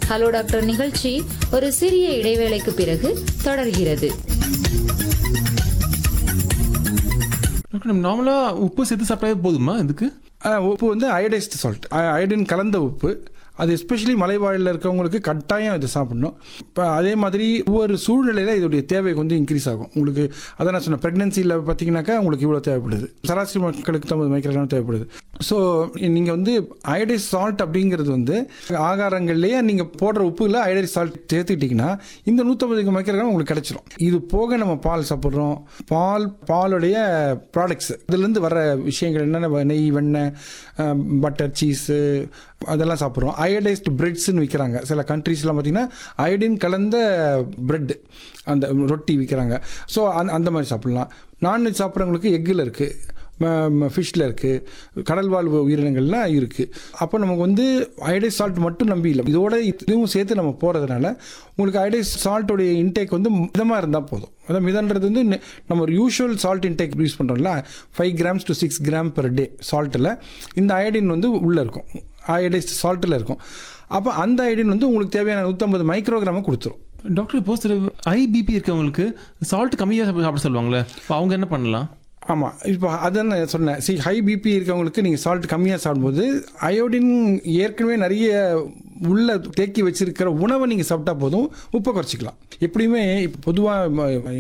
hello doctor நிகழ்ச்சி ஒரு சிறிய இடைவேளைக்கு பிறகு தொடர்கிறது டாக்டர் நம்ம நார்மலாக உப்பு சேர்த்து சாப்பிட்டாவே போதுமா இதுக்கு ஆ, உப்பு வந்து அயடைஸ்டு சால்ட் அயடின் கலந்த உப்பு அது எஸ்பெஷலி மலைவாழில் இருக்கவங்களுக்கு கட்டாயம் இதை சாப்பிடணும் இப்போ அதே மாதிரி ஒவ்வொரு சூழ்நிலையில் இதோடைய தேவை வந்து இன்க்ரீஸ் ஆகும் உங்களுக்கு அதான் நான் சொன்னேன் ப்ரெக்னென்சியில் பார்த்தீங்கன்னாக்கா உங்களுக்கு இவ்வளோ தேவைப்படுது சராசரி மக்களுக்கு ஐம்பது மைக்ரோகிராம் தேவைப்படுது ஸோ நீங்கள் வந்து அயடைஸ் சால்ட் அப்படிங்கிறது வந்து ஆகாரங்கள்லேயே நீங்கள் போடுற உப்புல அயடைஸ் சால்ட் சேர்த்துக்கிட்டிங்கன்னா இந்த நூற்றம்பது மைக்ரோகிராம் உங்களுக்கு கிடைச்சிரும் இது போக நம்ம பால் சாப்பிட்றோம் பால் பாலுடைய ப்ராடக்ட்ஸ் இதுலேருந்து வர விஷயங்கள் என்னென்ன நெய் வெண்ணெய் பட்டர் சீஸு அதெல்லாம் சாப்பிட்றோம் அயடைஸ்டு பிரெட்ஸ்னு விற்கிறாங்க சில கண்ட்ரீஸ்லாம் பார்த்தீங்கன்னா அயடின் கலந்த பிரெட் அந்த ரொட்டி விற்கிறாங்க ஸோ அந்த அந்த மாதிரி சாப்பிட்லாம் நான்வெஜ் சாப்பிட்றவங்களுக்கு எக்கில் இருக்குது ஃபிஷ்ஷில் இருக்குது கடல் வாழ்வு உயிரினங்கள்லாம் இருக்குது அப்போ நமக்கு வந்து அயடைஸ் சால்ட் மட்டும் நம்பி இல்லை இதோட இதுவும் சேர்த்து நம்ம போகிறதுனால உங்களுக்கு அயடைஸ் சால்ட்டோடைய இன்டேக் வந்து மிதமாக இருந்தால் போதும் அதான் மிதன்றது வந்து நெ- நம்ம ஒரு யூஷுவல் சால்ட் இன்டேக் யூஸ் பண்ணுறோம்ல five grams to six gram per day சால்ட்டில் இந்த அயடின் வந்து உள்ளே இருக்கும் அயடைஸ் சால்ட்டில் இருக்கும் அப்போ அந்த அயடின் வந்து உங்களுக்கு தேவையான நூற்றம்பது மைக்ரோகிராமை கொடுத்துரும் டாக்டர் இப்போ சில ஐபிபி இருக்கவங்களுக்கு சால்ட் கம்மியாக சாப்பிட சொல்லுவாங்களே இப்போ அவங்க என்ன பண்ணலாம் ஆமாம் இப்போ அதான் நான் சொன்னேன் சி ஹை பிபி இருக்கவங்களுக்கு நீங்கள் சால்ட் கம்மியாக சாப்பிடும்போது அயோடின் ஏற்கனவே நிறைய உள்ள தேக்கி வச்சிருக்கிற உணவை நீங்கள் சாப்பிட்டா போதும் உப்பை குறைச்சிக்கலாம் எப்படியுமே இப்போ பொதுவாக